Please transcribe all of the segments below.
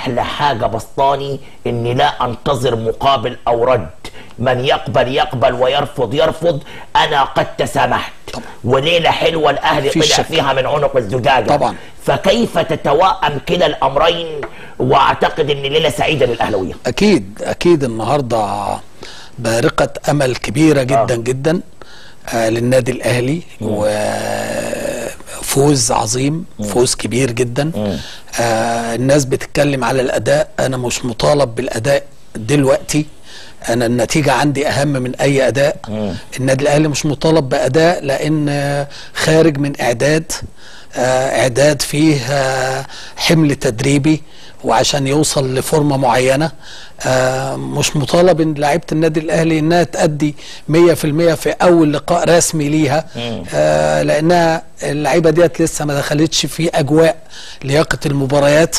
احلى حاجه بسطاني اني لا انتظر مقابل او رد من يقبل يقبل ويرفض يرفض انا قد تسامحت طبعا. وليله حلوه الاهلي مفيش طلع شك. فيها من عنق الزجاجه طبعا. فكيف تتوائم كلا الامرين واعتقد ان ليله سعيده للاهلاويه اكيد اكيد النهارده بارقه امل كبيره جدا آه. جدا آه للنادي الاهلي وفوز عظيم فوز كبير جدا آه الناس بتتكلم على الاداء انا مش مطالب بالاداء دلوقتي انا النتيجه عندي اهم من اي اداء النادي الاهلي مش مطالب باداء لان آه، خارج من اعداد آه، اعداد فيه آه، حمل تدريبي وعشان يوصل لفورمه معينه آه، مش مطالب ان لعيبه النادي الاهلي انها تادي 100% في اول لقاء رسمي ليها آه، لانها اللعيبه ديت لسه ما دخلتش في اجواء لياقه المباريات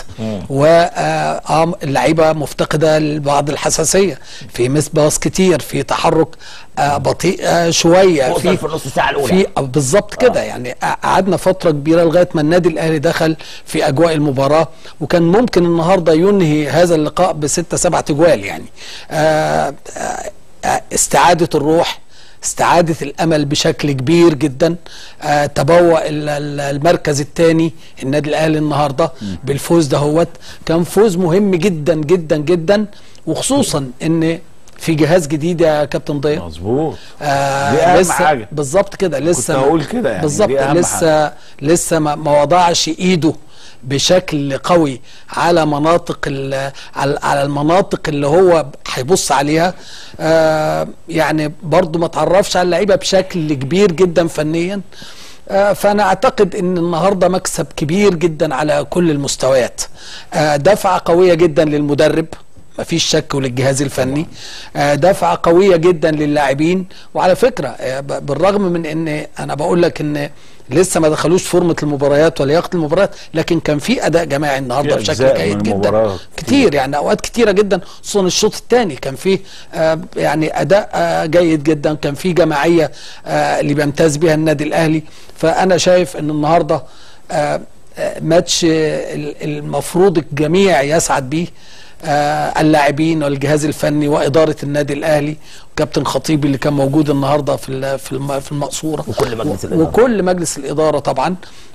واللعيبه مفتقده لبعض الحساسيه في مس باص كتير في تحرك آه، بطيء آه، شويه خصوصا في النص ساعه الاولى في بالظبط كده يعني قعدنا فتره كبيره لغايه ما النادي الاهلي دخل في اجواء المباراه وكان ممكن النهارده ينهي هذا اللقاء بستة سبعة اجوال يعني آه، آه، آه، استعاده الروح استعادة الأمل بشكل كبير جدا آه تبوأ ال- ال- المركز الثاني النادي الأهلي النهاردة بالفوز دهوت كان فوز مهم جدا جدا جدا وخصوصا ان في جهاز جديد يا كابتن ضياء مظبوط آه دي أهم لسه حاجة. بالظبط كده لسه كنت ما- هقول كده يعني، بالظبط دي أهم لسه لسه ما, ما وضعش ايده بشكل قوي على مناطق ال- على على المناطق اللي هو هيبص عليها آه يعني برضو ما تعرفش على اللعيبه بشكل كبير جدا فنيا آه، فانا اعتقد ان النهارده مكسب كبير جدا على كل المستويات آه، دفعه قويه جدا للمدرب مفيش شك وللجهاز الفني آه، دفعه قويه جدا للاعبين وعلى فكره آه، ب- بالرغم من ان انا بقول لك ان لسه ما دخلوش فورمه المباريات ولياقه المباريات لكن كان في اداء جماعي النهارده في بشكل أجزاء جيد من جدا المباراة كتير يعني اوقات كتيره جدا خصوصا الشوط الثاني كان فيه آه، يعني اداء آه، جيد جدا كان فيه جماعيه آه، اللي بيمتاز بها النادي الاهلي فانا شايف ان النهارده آه، آه، ماتش آه، ال- المفروض الجميع يسعد بيه آه، اللاعبين والجهاز الفني واداره النادي الاهلي وكابتن خطيب اللي كان موجود النهارده في ال- في الم- في المقصوره وكل مجلس و- الإدارة. وكل مجلس الاداره طبعا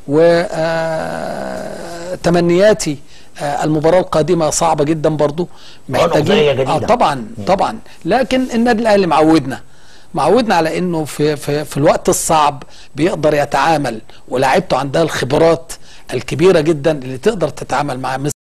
وتمنياتي المباراه القادمه صعبه جدا برضو عنق زي جديدة. آه طبعا طبعا لكن النادي الاهلي معودنا معودنا على انه في في في الوقت الصعب بيقدر يتعامل ولاعيبته عندها الخبرات الكبيره جدا اللي تقدر تتعامل مع مثل